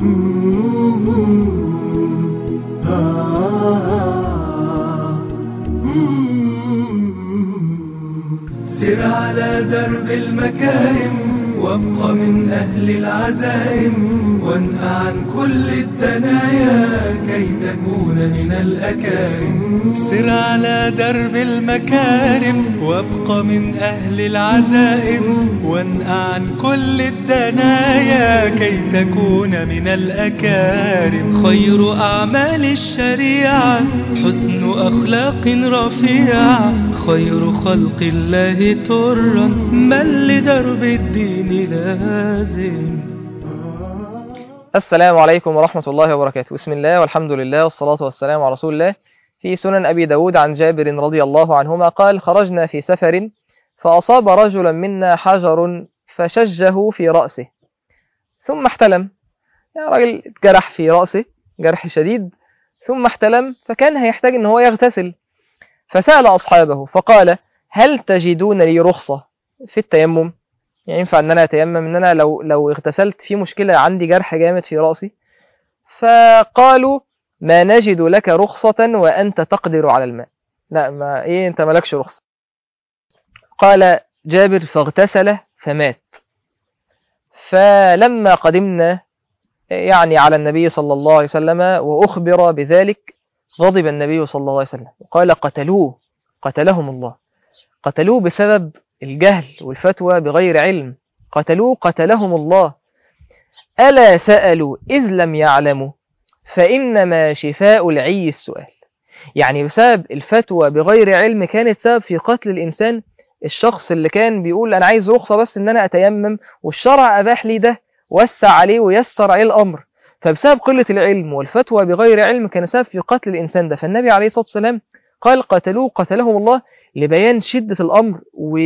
سر على درب المكارم وابق من أهل العزائم وانهى عن كل الدنايا كي تكون من الأكارم سر على درب المكارم وابق من أهل العزائم وانهى عن كل الدنايا كي تكون من الأكارم خير أعمال الشريعة حسن أخلاق رفيعة خير خلق الله ترا من لدرب الدين لازم السلام عليكم ورحمة الله وبركاته بسم الله والحمد لله والصلاة والسلام على رسول الله في سنن أبي داود عن جابر رضي الله عنهما قال خرجنا في سفر فأصاب رجلا منا حجر فشجه في رأسه ثم احتلم يا راجل جرح في رأسه جرح شديد ثم احتلم فكان هيحتاج ان هو يغتسل فسأل أصحابه فقال هل تجدون لي رخصة في التيمم يعني ينفع ان انا اتيمم ان انا لو لو اغتسلت في مشكلة عندي جرح جامد في رأسي فقالوا ما نجد لك رخصة وأنت تقدر على الماء لا ما ايه انت مالكش رخصة قال جابر فاغتسل فمات فلما قدمنا يعني على النبي صلى الله عليه وسلم وأخبر بذلك غضب النبي صلى الله عليه وسلم وقال قتلوه قتلهم الله قتلوه بسبب الجهل والفتوى بغير علم قتلوه قتلهم الله ألا سألوا إذ لم يعلموا فإنما شفاء العي السؤال يعني بسبب الفتوى بغير علم كانت سبب في قتل الإنسان الشخص اللي كان بيقول أنا عايز رخصة بس إن أنا أتيمم والشرع أباح لي ده وسع عليه ويسر عليه الأمر فبسبب قلة العلم والفتوى بغير علم كان سبب في قتل الإنسان ده فالنبي عليه الصلاة والسلام قال قتلوه قتلهم الله لبيان شدة الأمر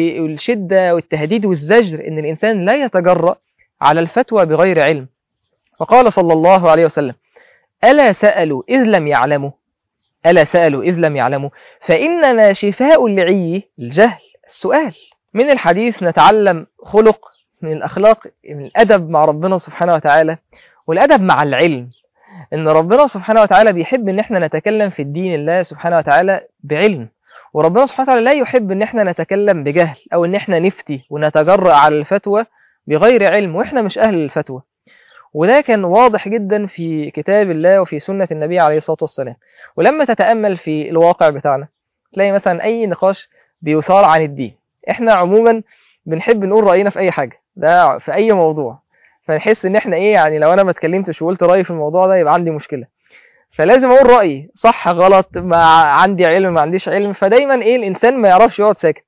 والشدة والتهديد والزجر إن الإنسان لا يتجرأ على الفتوى بغير علم فقال صلى الله عليه وسلم ألا سألوا إذ لم يعلموا ألا سألوا إذ لم يعلموا فإنما شفاء العي الجهل السؤال من الحديث نتعلم خلق من الأخلاق من الأدب مع ربنا سبحانه وتعالى والأدب مع العلم إن ربنا سبحانه وتعالى بيحب إن إحنا نتكلم في الدين الله سبحانه وتعالى بعلم وربنا سبحانه وتعالى لا يحب إن إحنا نتكلم بجهل أو إن إحنا نفتي ونتجرأ على الفتوى بغير علم وإحنا مش أهل الفتوى وده كان واضح جدا في كتاب الله وفي سنة النبي عليه الصلاة والسلام ولما تتأمل في الواقع بتاعنا تلاقي مثلا أي نقاش بيثار عن الدين إحنا عموما بنحب نقول رأينا في أي حاجة ده في أي موضوع فنحس ان احنا ايه يعني لو انا ما اتكلمتش وقلت رايي في الموضوع ده يبقى عندي مشكله فلازم اقول رايي صح غلط ما عندي علم ما عنديش علم فدايما ايه الانسان ما يعرفش يقعد ساكت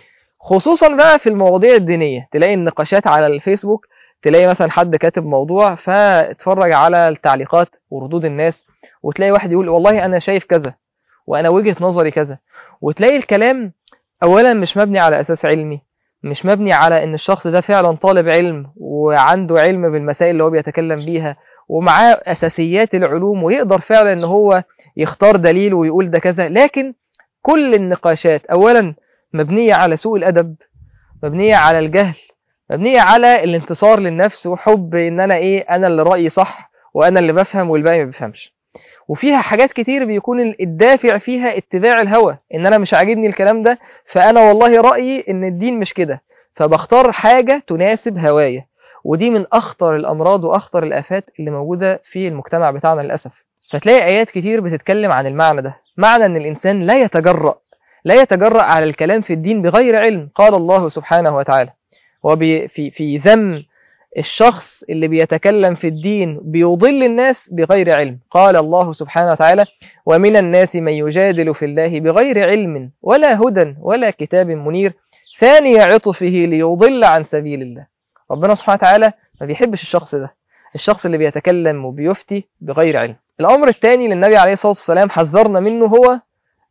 خصوصا بقى في المواضيع الدينيه تلاقي النقاشات على الفيسبوك تلاقي مثلا حد كاتب موضوع فاتفرج على التعليقات وردود الناس وتلاقي واحد يقول والله انا شايف كذا وانا وجهه نظري كذا وتلاقي الكلام اولا مش مبني على اساس علمي مش مبني على ان الشخص ده فعلا طالب علم وعنده علم بالمسائل اللي هو بيتكلم بيها ومعاه اساسيات العلوم ويقدر فعلا ان هو يختار دليل ويقول ده كذا لكن كل النقاشات اولا مبنية على سوء الادب مبنية على الجهل مبنية على الانتصار للنفس وحب ان انا ايه انا اللي رأيي صح وانا اللي بفهم والباقي ما بيفهمش وفيها حاجات كتير بيكون الدافع فيها اتباع الهوى ان انا مش عاجبني الكلام ده فانا والله رأيي ان الدين مش كده فبختار حاجة تناسب هوايا ودي من اخطر الامراض واخطر الافات اللي موجودة في المجتمع بتاعنا للأسف فتلاقي ايات كتير بتتكلم عن المعنى ده معنى ان الانسان لا يتجرأ لا يتجرأ على الكلام في الدين بغير علم قال الله سبحانه وتعالى وفي في ذم الشخص اللي بيتكلم في الدين بيضل الناس بغير علم قال الله سبحانه وتعالى ومن الناس من يجادل في الله بغير علم ولا هدى ولا كتاب منير ثاني عطفه ليضل عن سبيل الله ربنا سبحانه وتعالى ما بيحبش الشخص ده الشخص اللي بيتكلم وبيفتي بغير علم الأمر الثاني للنبي عليه الصلاة والسلام حذرنا منه هو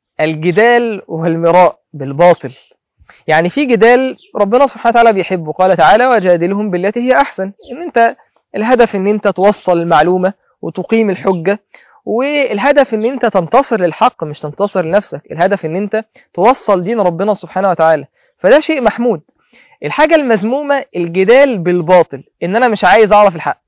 الجدال والمراء بالباطل يعني في جدال ربنا سبحانه وتعالى بيحبه قال تعالى وجادلهم بالتي هي أحسن إن أنت الهدف إن أنت توصل المعلومة وتقيم الحجة والهدف إن أنت تنتصر للحق مش تنتصر لنفسك الهدف إن أنت توصل دين ربنا سبحانه وتعالى فده شيء محمود الحاجة المذمومة الجدال بالباطل إن أنا مش عايز أعرف الحق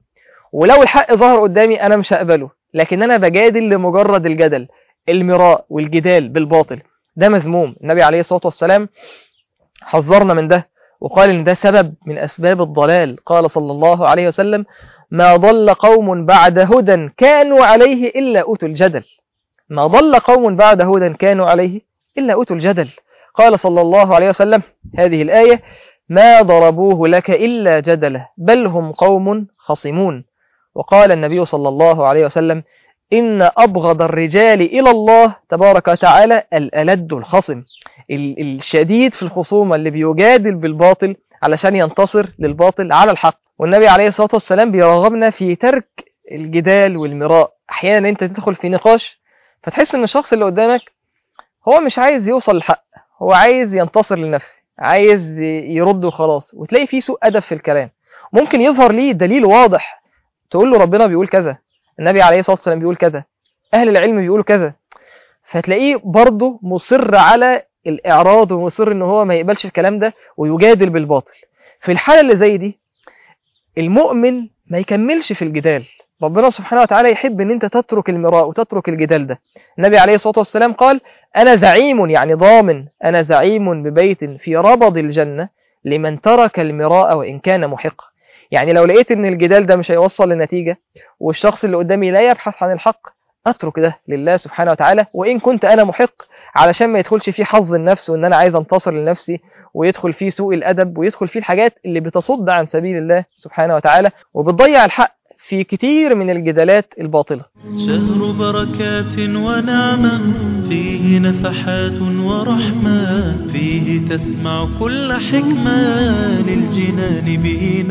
ولو الحق ظهر قدامي انا مش هقبله لكن انا بجادل لمجرد الجدل المراء والجدال بالباطل ده مذموم النبي عليه الصلاة والسلام حذرنا من ده وقال ان ده سبب من اسباب الضلال قال صلى الله عليه وسلم ما ضل قوم بعد هدى كانوا عليه الا اوتوا الجدل ما ضل قوم بعد هدى كانوا عليه الا اوتوا الجدل قال صلى الله عليه وسلم هذه الايه ما ضربوه لك الا جدله بل هم قوم خصمون وقال النبي صلى الله عليه وسلم إن أبغض الرجال إلى الله تبارك وتعالى الألد الخصم الشديد في الخصومة اللي بيجادل بالباطل علشان ينتصر للباطل على الحق والنبي عليه الصلاة والسلام بيرغبنا في ترك الجدال والمراء أحيانا أنت تدخل في نقاش فتحس أن الشخص اللي قدامك هو مش عايز يوصل للحق هو عايز ينتصر لنفسه عايز يرد وخلاص وتلاقي فيه سوء أدب في الكلام ممكن يظهر ليه دليل واضح تقول له ربنا بيقول كذا النبي عليه الصلاة والسلام بيقول كذا أهل العلم بيقولوا كذا فتلاقيه برضه مصر على الإعراض ومصر إن هو ما يقبلش الكلام ده ويجادل بالباطل في الحالة اللي زي دي المؤمن ما يكملش في الجدال ربنا سبحانه وتعالى يحب ان انت تترك المراء وتترك الجدال ده النبي عليه الصلاة والسلام قال انا زعيم يعني ضامن انا زعيم ببيت في ربض الجنة لمن ترك المراء وان كان محقا يعني لو لقيت ان الجدال ده مش هيوصل لنتيجة والشخص اللي قدامي لا يبحث عن الحق اترك ده لله سبحانه وتعالى وان كنت انا محق علشان ما يدخلش فيه حظ النفس وان انا عايز انتصر لنفسي ويدخل فيه سوء الادب ويدخل فيه الحاجات اللي بتصد عن سبيل الله سبحانه وتعالى وبتضيع الحق في كتير من الجدالات الباطلة شهر بركات ونعمة فيه نفحات ورحمة فيه تسمع كل حكمة للجنان به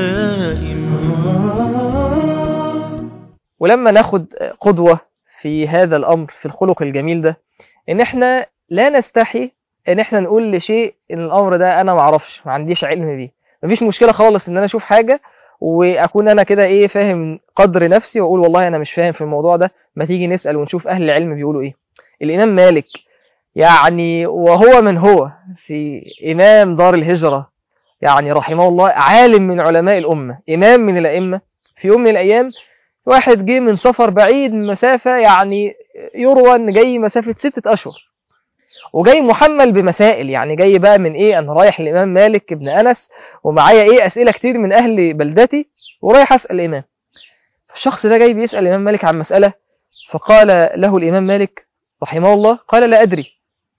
نسائم ولما ناخد قدوة في هذا الأمر في الخلق الجميل ده إن إحنا لا نستحي إن إحنا نقول لشيء إن الأمر ده أنا معرفش ما عنديش علم بيه مفيش مشكلة خالص إن أنا أشوف حاجة واكون انا كده ايه فاهم قدر نفسي واقول والله انا مش فاهم في الموضوع ده ما تيجي نسال ونشوف اهل العلم بيقولوا ايه الامام مالك يعني وهو من هو في امام دار الهجره يعني رحمه الله عالم من علماء الامه امام من الائمه في يوم من الايام واحد جه من سفر بعيد مسافه يعني يروى ان جاي مسافه ستة اشهر وجاي محمل بمسائل يعني جاي بقى من ايه انا رايح الامام مالك ابن انس ومعايا ايه اسئله كتير من اهل بلدتي ورايح اسال الامام الشخص ده جاي بيسال الامام مالك عن مساله فقال له الامام مالك رحمه الله قال لا ادري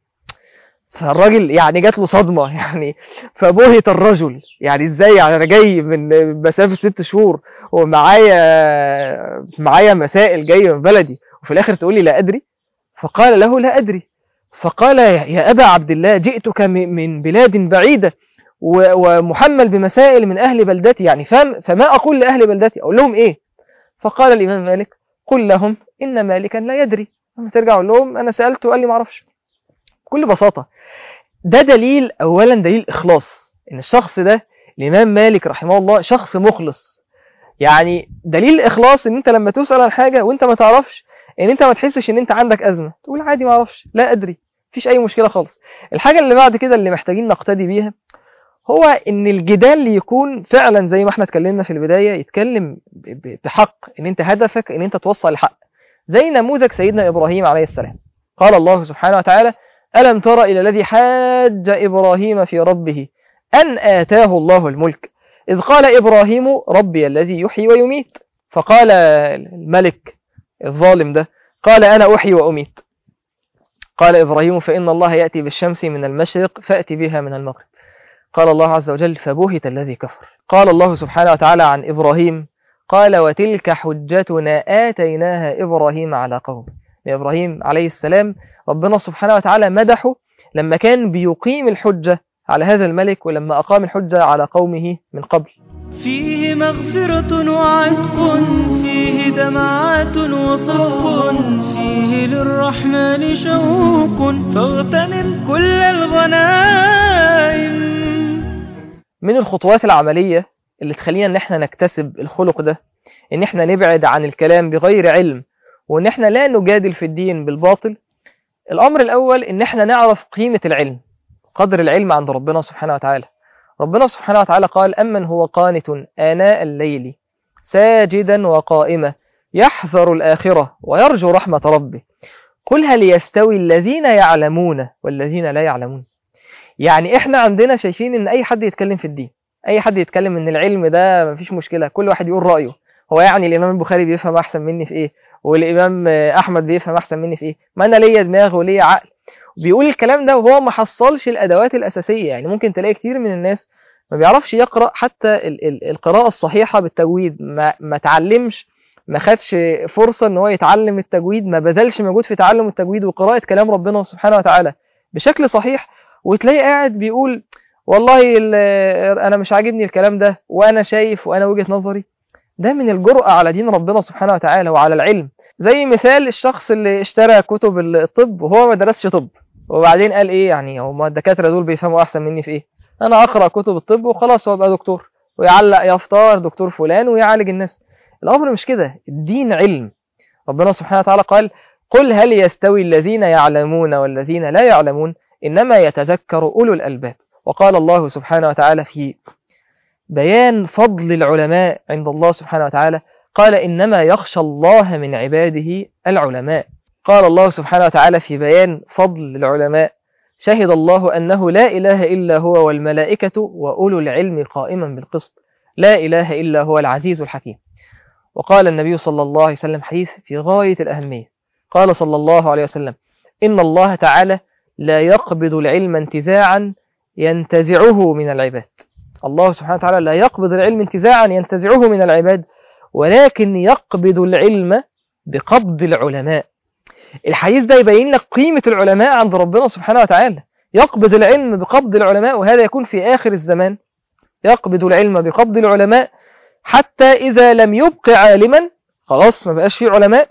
فالراجل يعني جات له صدمه يعني فبهت الرجل يعني ازاي يعني انا جاي من مسافه ست شهور ومعايا معايا مسائل جايه من بلدي وفي الاخر تقول لي لا ادري فقال له لا ادري فقال يا أبا عبد الله جئتك من بلاد بعيدة ومحمل بمسائل من أهل بلدتي يعني فم فما أقول لأهل بلدتي أقول لهم إيه فقال الإمام مالك قل لهم إن مالكا لا يدري لما ترجع أقول لهم أنا سألته وقال لي ما أعرفش بكل بساطة ده دليل أولا دليل إخلاص إن الشخص ده الإمام مالك رحمه الله شخص مخلص يعني دليل الإخلاص إن أنت لما تسأل عن حاجة وأنت ما تعرفش ان انت ما تحسش ان انت عندك ازمه تقول عادي ما اعرفش لا ادري مفيش اي مشكله خالص الحاجه اللي بعد كده اللي محتاجين نقتدي بيها هو ان الجدال يكون فعلا زي ما احنا اتكلمنا في البدايه يتكلم بحق ان انت هدفك ان انت توصل الحق زي نموذج سيدنا ابراهيم عليه السلام قال الله سبحانه وتعالى الم تر الى الذي حاج ابراهيم في ربه ان اتاه الله الملك اذ قال ابراهيم ربي الذي يحيي ويميت فقال الملك الظالم ده قال أنا أحيي وأميت قال إبراهيم فإن الله يأتي بالشمس من المشرق فأتي بها من المغرب قال الله عز وجل فبهت الذي كفر قال الله سبحانه وتعالى عن إبراهيم قال وتلك حجتنا آتيناها إبراهيم على قوم إبراهيم عليه السلام ربنا سبحانه وتعالى مدحه لما كان بيقيم الحجة على هذا الملك ولما أقام الحجة على قومه من قبل فيه مغفرة وعتق فيه دمعات وصدق فيه للرحمن شوق فاغتنم كل الغنائم من الخطوات العملية اللي تخلينا ان احنا نكتسب الخلق ده ان احنا نبعد عن الكلام بغير علم وان احنا لا نجادل في الدين بالباطل الامر الاول ان احنا نعرف قيمة العلم قدر العلم عند ربنا سبحانه وتعالى ربنا سبحانه وتعالى قال أمن هو قانت آناء الليل ساجدا وقائما يحذر الآخرة ويرجو رحمة ربه قل هل يستوي الذين يعلمون والذين لا يعلمون يعني احنا عندنا شايفين ان اي حد يتكلم في الدين اي حد يتكلم ان العلم ده مفيش مشكلة كل واحد يقول رأيه هو يعني الامام البخاري بيفهم احسن مني في ايه والامام احمد بيفهم احسن مني في ايه ما انا ليا دماغ وليا عقل بيقول الكلام ده وهو ما حصلش الادوات الاساسيه يعني ممكن تلاقي كتير من الناس ما بيعرفش يقرا حتى ال ال القراءه الصحيحه بالتجويد ما ما اتعلمش ما خدش فرصه ان هو يتعلم التجويد ما بذلش مجهود في تعلم التجويد وقراءه كلام ربنا سبحانه وتعالى بشكل صحيح وتلاقي قاعد بيقول والله انا مش عاجبني الكلام ده وانا شايف وانا وجهه نظري ده من الجرأة على دين ربنا سبحانه وتعالى وعلى العلم زي مثال الشخص اللي اشترى كتب الطب وهو ما درسش طب وبعدين قال ايه يعني هما الدكاتره دول بيفهموا احسن مني في ايه انا اقرا كتب الطب وخلاص هو يبقى دكتور ويعلق يفطر دكتور فلان ويعالج الناس الامر مش كده الدين علم ربنا سبحانه وتعالى قال قل هل يستوي الذين يعلمون والذين لا يعلمون انما يتذكر اولو الالباب وقال الله سبحانه وتعالى في بيان فضل العلماء عند الله سبحانه وتعالى قال إنما يخشى الله من عباده العلماء قال الله سبحانه وتعالى في بيان فضل العلماء شهد الله أنه لا إله إلا هو والملائكة وأولو العلم قائما بالقسط لا إله إلا هو العزيز الحكيم وقال النبي صلى الله عليه وسلم حديث في غاية الأهمية قال صلى الله عليه وسلم إن الله تعالى لا يقبض العلم انتزاعا ينتزعه من العباد الله سبحانه وتعالى لا يقبض العلم انتزاعا ينتزعه من العباد ولكن يقبض العلم بقبض العلماء الحديث ده يبين لك قيمة العلماء عند ربنا سبحانه وتعالى يقبض العلم بقبض العلماء وهذا يكون في آخر الزمان يقبض العلم بقبض العلماء حتى إذا لم يبق عالما خلاص ما بقاش فيه علماء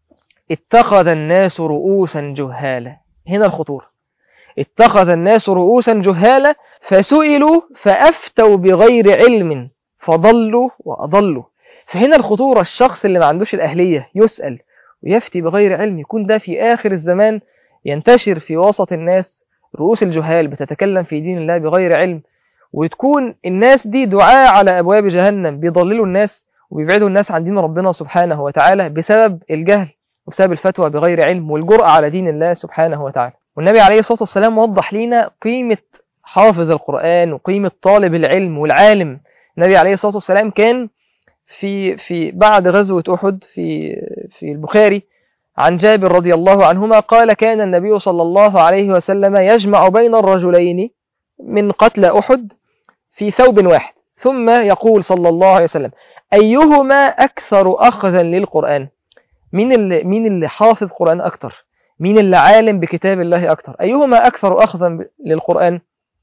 اتخذ الناس رؤوسا جهالا هنا الخطورة اتخذ الناس رؤوسا جهالا فسئلوا فأفتوا بغير علم فضلوا وأضلوا فهنا الخطورة الشخص اللي ما عندوش الأهلية يسأل ويفتي بغير علم يكون ده في آخر الزمان ينتشر في وسط الناس رؤوس الجهال بتتكلم في دين الله بغير علم وتكون الناس دي دعاء على أبواب جهنم بيضللوا الناس وبيبعدوا الناس عن دين ربنا سبحانه وتعالى بسبب الجهل وبسبب الفتوى بغير علم والجرأة على دين الله سبحانه وتعالى والنبي عليه الصلاة والسلام وضح لنا قيمة حافظ القرآن وقيمة طالب العلم والعالم النبي عليه الصلاة والسلام كان في في بعد غزوة أحد في في البخاري عن جابر رضي الله عنهما قال كان النبي صلى الله عليه وسلم يجمع بين الرجلين من قتل أحد في ثوب واحد ثم يقول صلى الله عليه وسلم أيهما أكثر أخذا للقرآن مين اللي مين اللي حافظ قرآن أكتر مين اللي عالم بكتاب الله أكتر أيهما أكثر أخذا للقرآن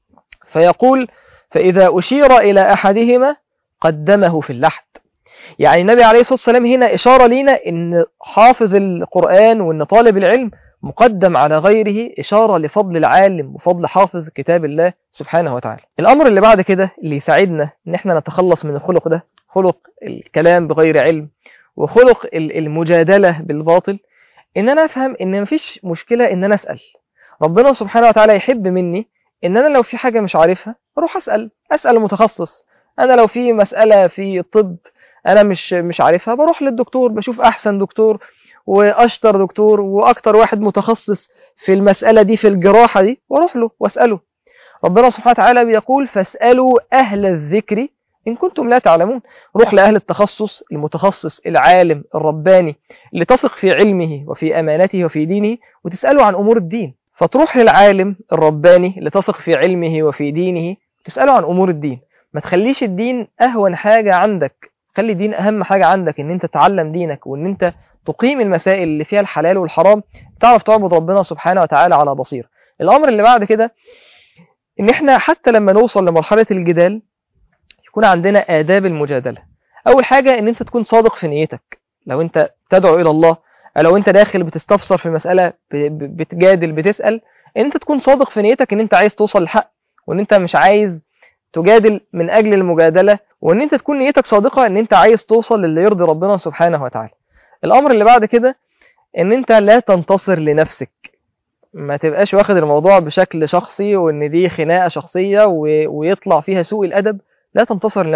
فيقول فإذا أشير إلى أحدهما قدمه في اللحد يعني النبي عليه الصلاة والسلام هنا إشارة لينا أن حافظ القرآن وأن طالب العلم مقدم على غيره إشارة لفضل العالم وفضل حافظ كتاب الله سبحانه وتعالى الأمر اللي بعد كده اللي يساعدنا أن احنا نتخلص من الخلق ده خلق الكلام بغير علم وخلق المجادلة بالباطل ان انا افهم ان مفيش مشكلة ان انا اسأل ربنا سبحانه وتعالى يحب مني ان انا لو في حاجة مش عارفها اروح اسأل اسأل متخصص انا لو في مسألة في الطب انا مش مش عارفها بروح للدكتور بشوف احسن دكتور واشطر دكتور واكتر واحد متخصص في المسألة دي في الجراحة دي واروح له واسأله ربنا سبحانه وتعالى بيقول فاسألوا اهل الذكر إن كنتم لا تعلمون روح لأهل التخصص المتخصص العالم الرباني اللي تثق في علمه وفي أمانته وفي دينه وتسأله عن أمور الدين فتروح للعالم الرباني اللي تثق في علمه وفي دينه تسأله عن أمور الدين ما تخليش الدين أهون حاجة عندك خلي الدين أهم حاجة عندك إن أنت تتعلم دينك وإن أنت تقيم المسائل اللي فيها الحلال والحرام تعرف تعبد ربنا سبحانه وتعالى على بصير الأمر اللي بعد كده إن إحنا حتى لما نوصل لمرحلة الجدال يكون عندنا آداب المجادلة أول حاجة إن أنت تكون صادق في نيتك لو أنت تدعو إلى الله أو لو أنت داخل بتستفسر في مسألة بتجادل بتسأل إن أنت تكون صادق في نيتك إن أنت عايز توصل للحق وإن أنت مش عايز تجادل من أجل المجادلة وإن أنت تكون نيتك صادقة إن أنت عايز توصل للي يرضي ربنا سبحانه وتعالى الأمر اللي بعد كده إن أنت لا تنتصر لنفسك ما تبقاش واخد الموضوع بشكل شخصي وإن دي خناقة شخصية و... ويطلع فيها سوء الأدب لا تنتصر لنفسك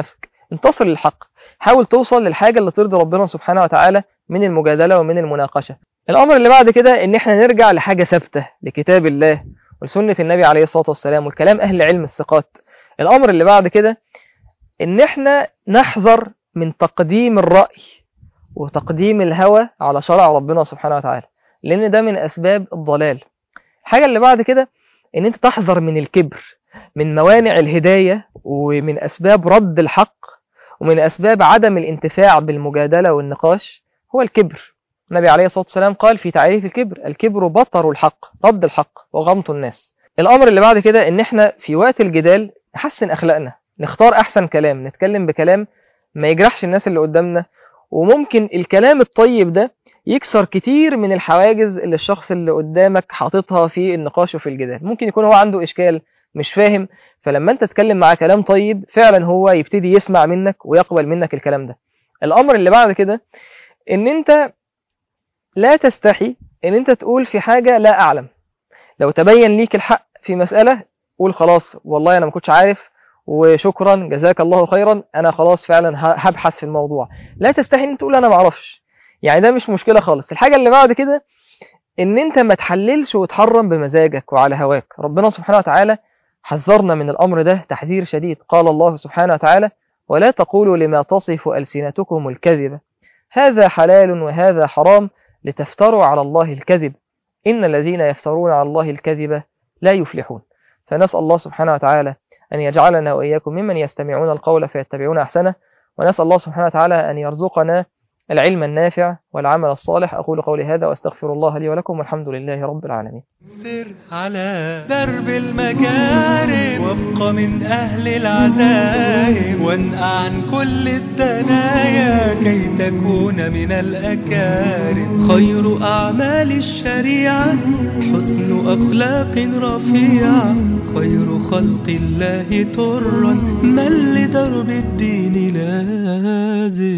انتصر للحق حاول توصل للحاجة اللي ترضي ربنا سبحانه وتعالى من المجادلة ومن المناقشة الأمر اللي بعد كده إن إحنا نرجع لحاجة ثابتة لكتاب الله ولسنة النبي عليه الصلاة والسلام والكلام أهل علم الثقات الأمر اللي بعد كده إن إحنا نحذر من تقديم الرأي وتقديم الهوى على شرع ربنا سبحانه وتعالى لأن ده من أسباب الضلال الحاجة اللي بعد كده إن أنت تحذر من الكبر من موانع الهداية ومن أسباب رد الحق ومن أسباب عدم الانتفاع بالمجادلة والنقاش هو الكبر النبي عليه الصلاة والسلام قال في تعريف الكبر الكبر بطر الحق رد الحق وغمط الناس الأمر اللي بعد كده إن إحنا في وقت الجدال نحسن أخلاقنا نختار أحسن كلام نتكلم بكلام ما يجرحش الناس اللي قدامنا وممكن الكلام الطيب ده يكسر كتير من الحواجز اللي الشخص اللي قدامك حاططها في النقاش وفي الجدال ممكن يكون هو عنده إشكال مش فاهم فلما انت تتكلم معاه كلام طيب فعلا هو يبتدي يسمع منك ويقبل منك الكلام ده الامر اللي بعد كده ان انت لا تستحي ان انت تقول في حاجة لا اعلم لو تبين ليك الحق في مسألة قول خلاص والله انا ما كنتش عارف وشكرا جزاك الله خيرا انا خلاص فعلا هبحث في الموضوع لا تستحي ان تقول انا ما اعرفش يعني ده مش مشكلة خالص الحاجة اللي بعد كده ان انت ما تحللش وتحرم بمزاجك وعلى هواك ربنا سبحانه وتعالى حذرنا من الأمر ده تحذير شديد قال الله سبحانه وتعالى ولا تقولوا لما تصف ألسنتكم الكذب هذا حلال وهذا حرام لتفتروا على الله الكذب إن الذين يفترون على الله الكذب لا يفلحون فنسأل الله سبحانه وتعالى أن يجعلنا وإياكم ممن يستمعون القول فيتبعون أحسنه ونسأل الله سبحانه وتعالى أن يرزقنا العلم النافع والعمل الصالح أقول قولي هذا وأستغفر الله لي ولكم والحمد لله رب العالمين سر على درب المكارم وابق من أهل العزائم وانقع عن كل الدنايا كي تكون من الأكارم خير أعمال الشريعة حسن أخلاق رفيعة خير خلق الله ترا من لدرب الدين لازم